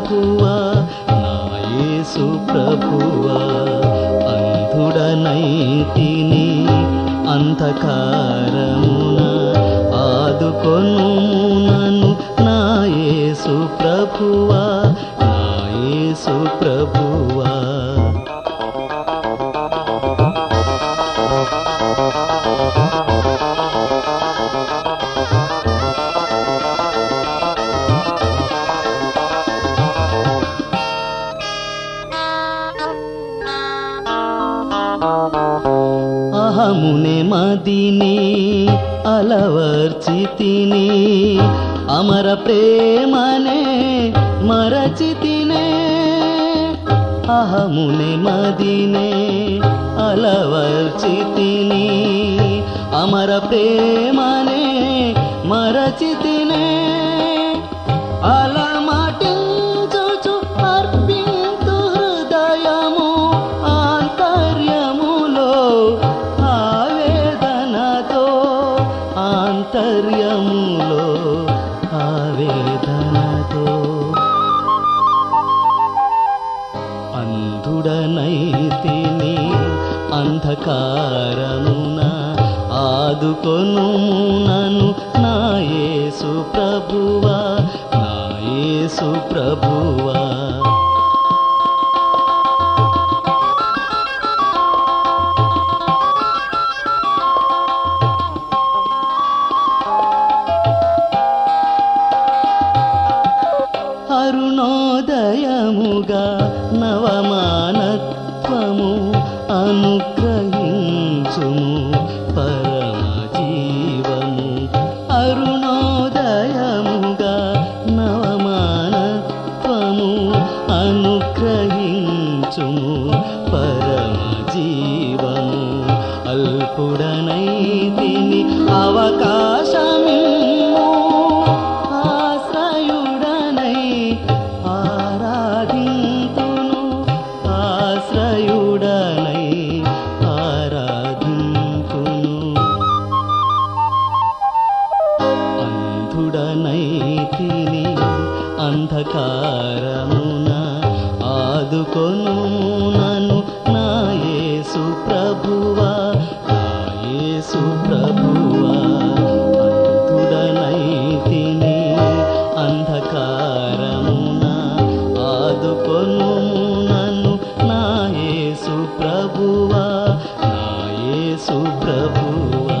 ప్రభువా నా యేసు ప్రభువా అంధుడనైతిని అంధకారమున ఆదుకొను నన్ను నా యేసు ప్రభువా నా యేసు ప్రభువా అహమునే మదిని అలవర్చితిని అమర ప్రేమనే మరచితినే అహమునే మదినే అలవర్చితిని అమర ప్రేమనే మరచితినే అలమటించుచు అర్పింతు హృదయము ఆంతర్యములో ఆవేదనతో ఆంతర్యములో ఆవేదనతో అంధుడనైతిని అంధకారమున ఆదుకొను నన్ను నా యేసు ప్రభువా నా యేసు ప్రభువా అరుణోదయముగా నవమానత్వము అనుగ్రహించుము పరమ జీవము అరుణోదయముగా నవమానత్వము అనుగ్రహించుము పరమ జీవము అల్పుడనైతిని అవకాశమిమ్ము ఆశ్రయుడనై ఆరాధింతును ఆశ్రయుడనై ఆరాధింతును అంధుడనైతిని అంధకారమున ఆదుకొను నన్ను నా యేసు ప్రభువా నా యేసు ప్రభువా అంధుడనైతిని అంధకారమున ఆదుకొను నన్ను నా యేసు ప్రభువా నా యేసు ప్రభువా